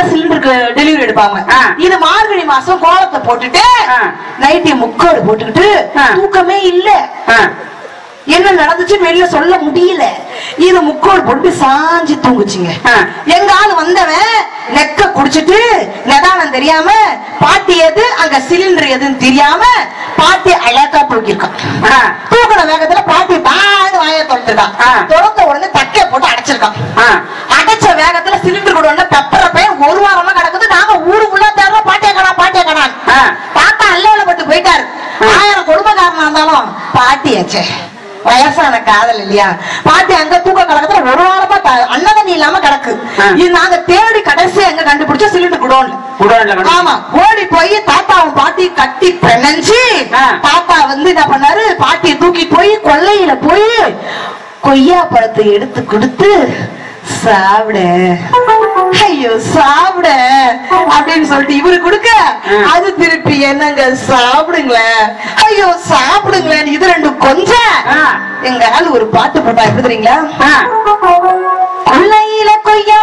தான் சிலிண்டருக்கு டெலிவரி எடுப்பாங்க ஆ. இது மார்கழி மாசம் கோலத்தை போட்டுட்டு ஆ. நைட்டி முக்கோடு போட்டுக்கிட்டு ஆ. தூக்கமே இல்ல ஆ, என்ன நடந்துச்சுன்னு வெளியில சொல்ல முடியல இது முக்கோடு போட்டு சாஞ்சு தூங்குச்சுங்க ஆ. எங்க ஆள் வந்தவன் நெக்க குடிச்சிட்டு நிதானம் தெரியாம பாட்டி எது அங்க சிலிண்டர் எதுன்னு தெரியாம பாட்டி அழகா தூக்கிருக்கான் ஆ. தூக்குன வேகத்துல பாட்டி பாடு வாய தொடுத்துருக்கான் ஆ. தொடுத்த உடனே தக்கைய போட்டு அடைச்சிருக்கான் ஆ. அடைச்ச வேகத்துல சிலிண்டர் கூட உடனே பெப்பர பையன் ஒரு வாரமா கிடக்குது நாங்க ஊருக்குள்ள தேடுறோம் பாட்டிய கடா பாட்டிய கடா ஆ. தாத்தா அல்ல பட்டு போயிட்டாரு ஆயிரம் குடும்பக்காரனா இருந்தாலும் பாட்டியாச்சே வயசான காதல் இல்லையா பாட்டி அங்க தூக்க கலக்கத்துல ஒரு வாரமா த- அன்னதண்ணி இல்லாம கிடக்கு ஆ. இது நாங்க தேடி கடைசி எங்க கண்டுபிடிச்ச சிலிண்டர் குடோன்ல குடோன்ல கண்டு- ஆமா ஓடி போய் தாத்தாவும் பாட்டி கட்டி பிணைஞ்சு ஆ. தாத்தா வந்து என்ன பண்ணாரு பாட்டியை தூக்கி போய் கொல்லையில போய் கொய்யா பழத்தை எடுத்து கொடுத்து சாப்பிட ஐயோ சாப்பிட அப்படின்னு சொல்லிட்டு இவரு கொடுக்க ஆ. அது திருப்பி என்னங்க சாப்பிடுங்களேன் ஐயோ சாப்பிடுங்களேன் இது ரெண்டு கொஞ்சம் ஆ. எங்க ஆள் ஒரு பாட்டு போட்டா எப்படி தெரியுங்களா ஆ, கொள்ளையில கொய்யா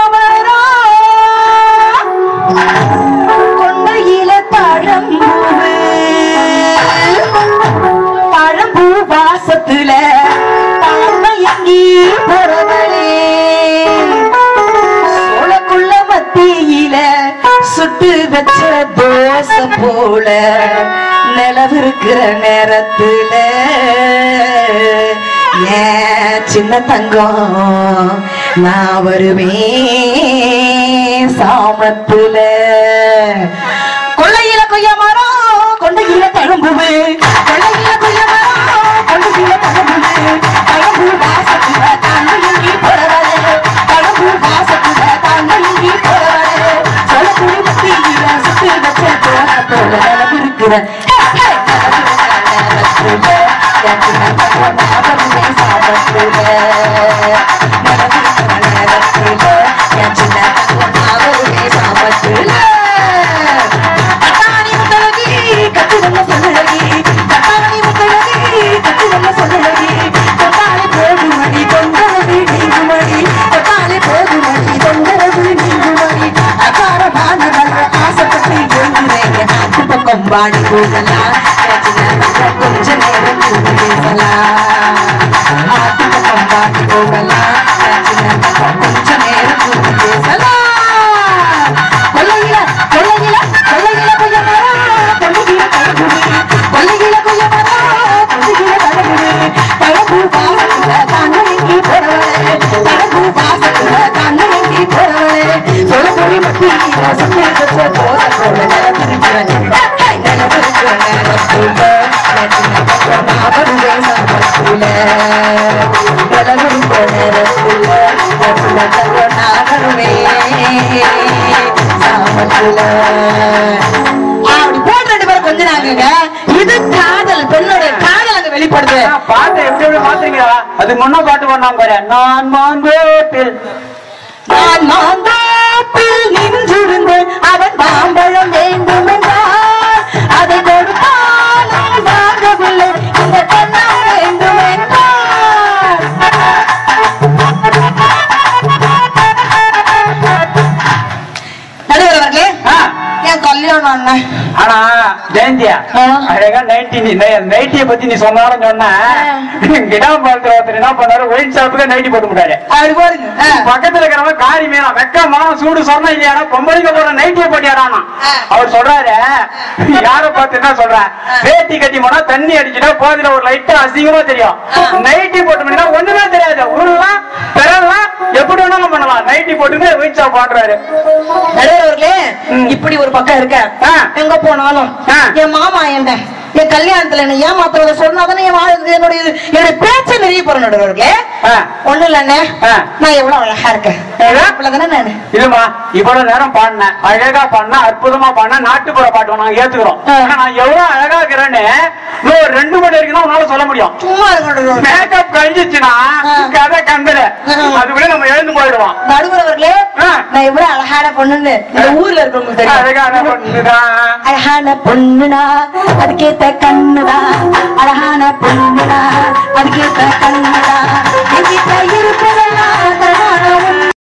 மரம் கொண்டையில பழம்பூவு பழம்பூ வாசத்துல தாழ்மையங்கி பரவலே சோளக்குள்ள மத்தியில சுட்டு வச்ச தோசை போல நிலவிருக்கிற நேரத்துல ஏன் சின்ன தங்கம் நான் வருவேன் சாமத்துல கொள்ளையில கொய்ய மரம் கொண்டையில தழும்புவு கொள்ளையில கொய்ய மரம் கொண்டையில தழும்புவு தழும்பு வாசத்துல தண்ணி போறவரே தழும்பு வாசத்துல தண்ணி போறவரே சொல்லக்குடி மத்தியில சுட்டு வச்ச தோசை போல நிலவிருக்கிற கொம்பாடி போகலாம் கொஞ்ச நேரம் கூடி பேசலாம் ஆட்டுக்கு கொம்பாடி போகலாம் கொஞ்ச நேரம் கூடி பேசலாம் கொல்லையில கொல்லையில கொல்லையில கொய்ய மரம் கொல்லையில தழுகுது கொல்லையில கொய்ய மரம் கொல்லையில தழுகுது தழுகு வாசத்துல தண்ணி போறவளே தழுகு வாசத்துல தண்ணி போறவளே சொல்லப்பொழி மத்தியில சுத்தி வச்ச போத போல நிலப்பிருக்கிறேன் நிலப்பிருக்கிற நேரத்துல நாவருவே சமத்துல நிலவிருக்கிற நேரத்துல நாவருவே சாமத்துல அப்படி போட்டு ரெண்டு பேரும் கொஞ்ச நாங்க இது காதல் பெண்ணுடைய காதல் அங்க வெளிப்படுது ஆ, பாட்டை எப்படி எப்படி மாத்துறீங்களா அது முன்ன பாட்டு பண்ணாம பாரு நான் மாங்கோப்பில் நான் மாந்தாப்பில் நின்றிருந்து அவன் மாம்பழம் வேண்டும் என்றார் அதை கொடுத்தாலும் வாங்கவில்லை இந்த கண்ணா வேண்டும் என்றார் நடுவர் அவர்களே ஆ, என் கல்யாணம் அண்ணன் ஆனா ஜெயந்தியா ஆ. அழகா நைட்டி நீ நைட்டிய பத்தி நீ சொன்னாலும் சொன்ன கிடாம் பார்க்கிற ஒருத்தர் என்ன பண்ணாரு ஒயின் ஷாப்புக்கு நைட்டி போட்டு விட்டாரு அப்படி பாருங்க ஆ. பக்கத்துல இருக்கிறவங்க காரி மேல வெக்க மனம் சூடு சொன்ன இல்லையாடா பொம்பளைங்க போற நைட்டிய போட்டியாடானா ஆ. அவர் சொல்றாரு யார பார்த்து என்ன சொல்ற வேட்டி கட்டி போனா தண்ணி அடிச்சுட்டா போதில ஒரு லைட்டா அசிங்கமா தெரியும் நைட்டி போட்டு போனா ஒண்ணுமே தெரியாது உருளலாம் பெறலாம் எப்படி வேணாலும் பண்ணலாம் நைட்டி போட்டுன்னு ஒயின் ஷாப் பாக்குறாரு நடுவர் அவர்களே ம். இப்படி ஒரு பக்கம் இருக்க ஆ. எங்க போனாலும் ஆ. என் மாமா என்ன என் கல்யாணத்துல என்ன ஏமாத்துறத சொன்னாதானே என் வாழ் என்னுடைய என்னுடைய பேச்சை நிறைய போற நடுவர்களே ஆ. ஒண்ணு இல்லண்ணே ஆ. நான் எவ்வளவு அழகா இருக்கேன் ஏதா? அவ்வளவுதானே நானு இல்லம்மா இவ்வளவு நேரம் பாடினேன் அழகா பாடின அற்புதமா பாடின நாட்டுப்புற பாட்டு நாங்க ஏத்துக்கிறோம் ஆ. ஆனா நான் எவ்வளவு அழகா இருக்கிறேன்னு இன்னும் ஒரு ரெண்டு மணி வரைக்கும் தான் உன்னால சொல்ல முடியும் சும்மா இருக்க நடுவர் மேக்கப் கழிஞ்சிச்சுன்னா ஆ. கதை கந்தல ஆ. அதுக்குள்ளே நம்ம எழுந்து போயிடுவோம் நடுவர் அவர்களே ஆ. நான் எவ்வளவு அழகான பொண்ணுன்னு இந்த ஊர்ல இருக்கிறவங்களுக்கு தெரியும் அழகான பொண்ணுதான் அழகான பொண்ணுனா அதுக்கேத்த கண்ணுடா அழகான பொண்ணுடா அதுக்கேத்த கண்ணுடா என்கிட்ட இருப்பதெல்லாம்